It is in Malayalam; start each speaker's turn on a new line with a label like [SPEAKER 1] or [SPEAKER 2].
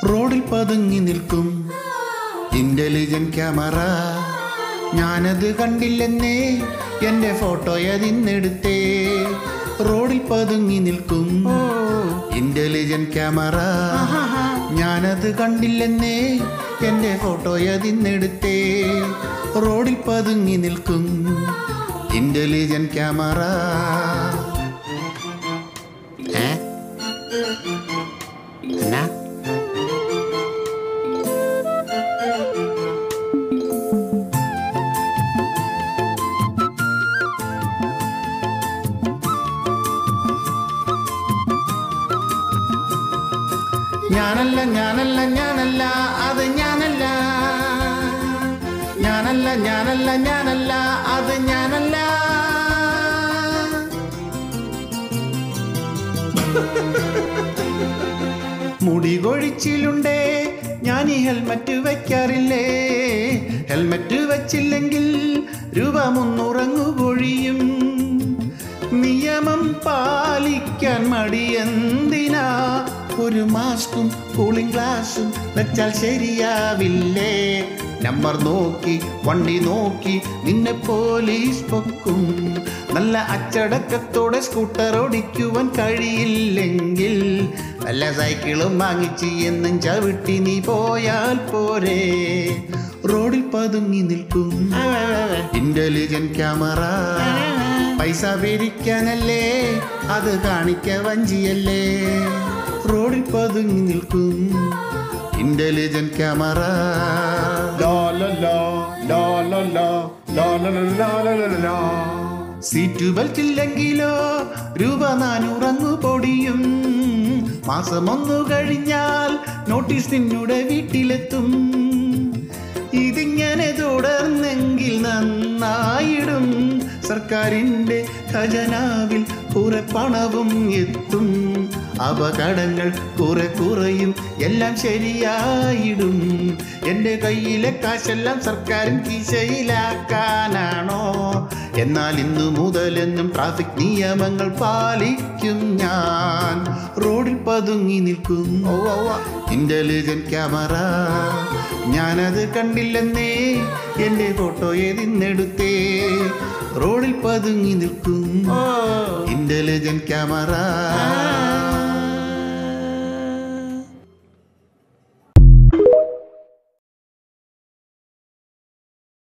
[SPEAKER 1] റോഡിൽ പതുങ്ങി നിൽക്കും ഇന്റലിജന്റ് ക്യാമറ ഞാനത് കണ്ടില്ലെന്നേ എന്റെ ഫോട്ടോയതിന്നെടുത്തേ റോഡിൽ പതുങ്ങി നിൽക്കും ഇന്റലിജന്റ് ക്യാമറ ഞാനത് കണ്ടില്ലെന്നേ എന്റെ ഫോട്ടോയതിന്നെടുത്തേ റോഡിൽ പതുങ്ങി നിൽക്കും ഇന്റലിജന്റ് ക്യാമറ
[SPEAKER 2] ഏ എന്നാ
[SPEAKER 1] ഞാനല്ല ഞാനല്ല ഞാനല്ല അത് ഞാനല്ല ഞാനല്ല ഞാനല്ല ഞാനല്ല അത് ഞാനല്ല മുടി കൊഴിച്ചിലുണ്ടേ ഞാൻ ഈ ഹെൽമറ്റ് വയ്ക്കാറില്ലേ ഹെൽമറ്റ് വച്ചില്ലെങ്കിൽ രൂപ മുന്നുറങ്ങു പൊഴിയും നിയമം പാലിക്കാൻ മടിയെന്തിനാ ഒരു മാസ്കും കൂളിംഗ് ഗ്ലാസും വെച്ചാൽ ശരിയാവില്ലേ നമ്പർ നോക്കി വണ്ടി നോക്കി നിന്നെ പോലീസ് പൊക്കും നല്ല അച്ചടക്കത്തോടെ സ്കൂട്ടർ ഓടിക്കുവാൻ കഴിയില്ലെങ്കിൽ വല്ല സൈക്കിളും വാങ്ങിച്ച് എന്നും ചവിട്ടി നീ പോയാൽ പോരെ റോഡിൽ പതുങ്ങി നിൽക്കും ഇന്റലിജന്റ് ക്യാമറ പൈസ പിരിക്കാനല്ലേ അത് കാണിക്ക വഞ്ചിയല്ലേ റോഡിൽ പതുങ്ങി നിൽക്കും intelligent camera
[SPEAKER 3] La la la, la la la, la la la la la la la la.
[SPEAKER 1] Seat belt ഇല്ലെങ്കിലോ രൂപ നാനൂറങ്ങു പൊടിയും മാസം ഒന്നു കഴിഞ്ഞാൽ നോട്ടീസ് നിന്നുടെ വീട്ടിലെത്തും ഇതിങ്ങനെ തുടർന്നെങ്കിൽ നന്നായിടും സർക്കാരിൻ്റെ ഖജനാവിൽ കുറെ പണവും എത്തും അപകടങ്ങൾ കുറെ കുറയും എല്ലാം ശരിയായിടും എൻ്റെ കയ്യിലെ കാശെല്ലാം സർക്കാരിൻ കീശയിലാക്കാനാണോ എന്നാൽ ഇന്നു മുതലെന്നും ട്രാഫിക് നിയമങ്ങൾ പാലിക്കും ഞാൻ റോഡിൽ പതുങ്ങി നിൽക്കും ഇന്റലിജന്റ് ക്യാമറ ഞാനത് കണ്ടില്ലെന്നേ എൻ്റെ ഫോട്ടോ ഏതിന്നെടുത്തേ റോഡിൽ പതുങ്ങി നിൽക്കും ഇന്റലിജന്റ് ക്യാമറ